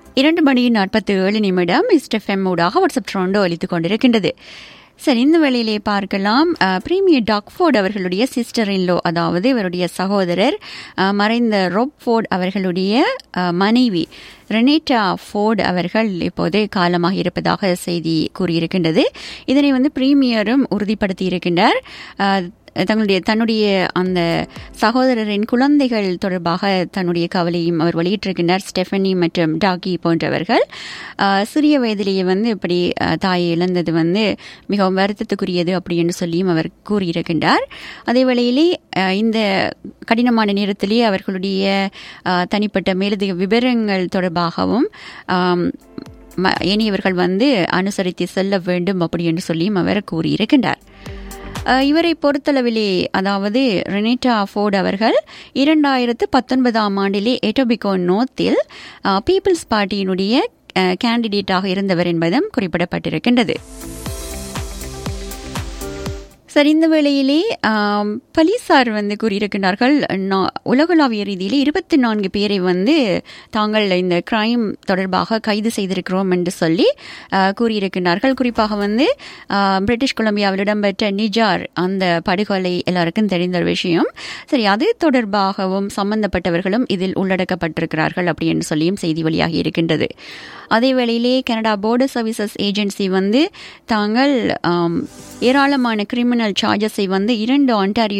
இரண்டு மணி நாற்பத்தி ஏழு நிமிடம் இஸ்டெஃப்எம் ஊடாக வாட்ஸ்அப் ட்ரோண்டோ அளித்துக் கொண்டிருக்கின்றது சரி இந்த வேளையிலே பார்க்கலாம் பிரீமியர் டாக்ஃபோர்ட் அவர்களுடைய சிஸ்டர் இன்லோ அதாவது இவருடைய சகோதரர் அஹ், மறைந்த ரொப் ஃபோர்ட் அவர்களுடைய அஹ், மனைவி ரெனேட்டா ஃபோர்ட் அவர்கள் இப்போது காலமாக இருப்பதாக செய்தி கூறியிருக்கின்றது இதனை வந்து பிரீமியரும் உறுதிப்படுத்தி இருக்கின்றார் அஹ், தங்களுடைய தன்னுடைய அந்த சகோதரரின் குழந்தைகள் தொடர்பாக தன்னுடைய கவலையும் அவர் வெளியிட்டிருக்கின்றார் ஸ்டெஃபனி மற்றும் டாகி போன்றவர்கள் அஹ், சிறிய வயதிலேயே வந்து இப்படி அஹ், தாயை இழந்தது வந்து மிகவும் வருத்தத்துக்குரியது அப்படி என்று சொல்லியும் அவர் கூறியிருக்கின்றார் அதே வேளையிலே அஹ், இந்த கடினமான நேரத்திலே அவர்களுடைய அஹ், தனிப்பட்ட மேலதிக விவரங்கள் தொடர்பாகவும் ஆம், ம- ஏனையவர்கள் வந்து அனுசரித்து செல்ல வேண்டும் அப்படி என்று சொல்லியும் அவர் கூறியிருக்கின்றார் அஹ் இவரை பொறுத்தளவிலே அதாவது ரெனேட்டா ஃபோர்ட் அவர்கள் இரண்டாயிரத்து பத்தொன்பதாம் ஆண்டிலே எட்டோபிகோ நோத்தில் பீப்புள்ஸ் பார்ட்டியினுடைய கேண்டிடேட்டாக இருந்தவர் என்பதும் குறிப்பிடப்பட்டிருக்கின்றது சரி இந்த வேளையிலே ஆம், போலீசார் வந்து கூறியிருக்கிறார்கள் நா- உலகளாவிய ரீதியிலே இருபத்தி நான்கு பேரை வந்து தாங்கள் இந்த கிரைம் தொடர்பாக கைது செய்திருக்கிறோம் என்று சொல்லி ஆ, கூறியிருக்கிறார்கள் குறிப்பாக வந்து ஆ, பிரிட்டிஷ் கொலம்பியாவில் இடம்பெற்ற நிஜார் அந்த படுகொலை எல்லாருக்கும் தெரிந்த ஒரு விஷயம் சரி அது தொடர்பாகவும் சம்பந்தப்பட்டவர்களும் இதில் உள்ளடக்கப்பட்டிருக்கிறார்கள் அப்படி என்று சொல்லியும் செய்தி வெளியாகி இருக்கின்றது அதே வேளையிலே கனடா போர்டர் சர்வீசஸ் ஏஜென்சி வந்து தாங்கள் ஆம், ஏராளமான கிரிமினல் சார்ஜஸை வந்து இரண்டு ஆண்டாரியோ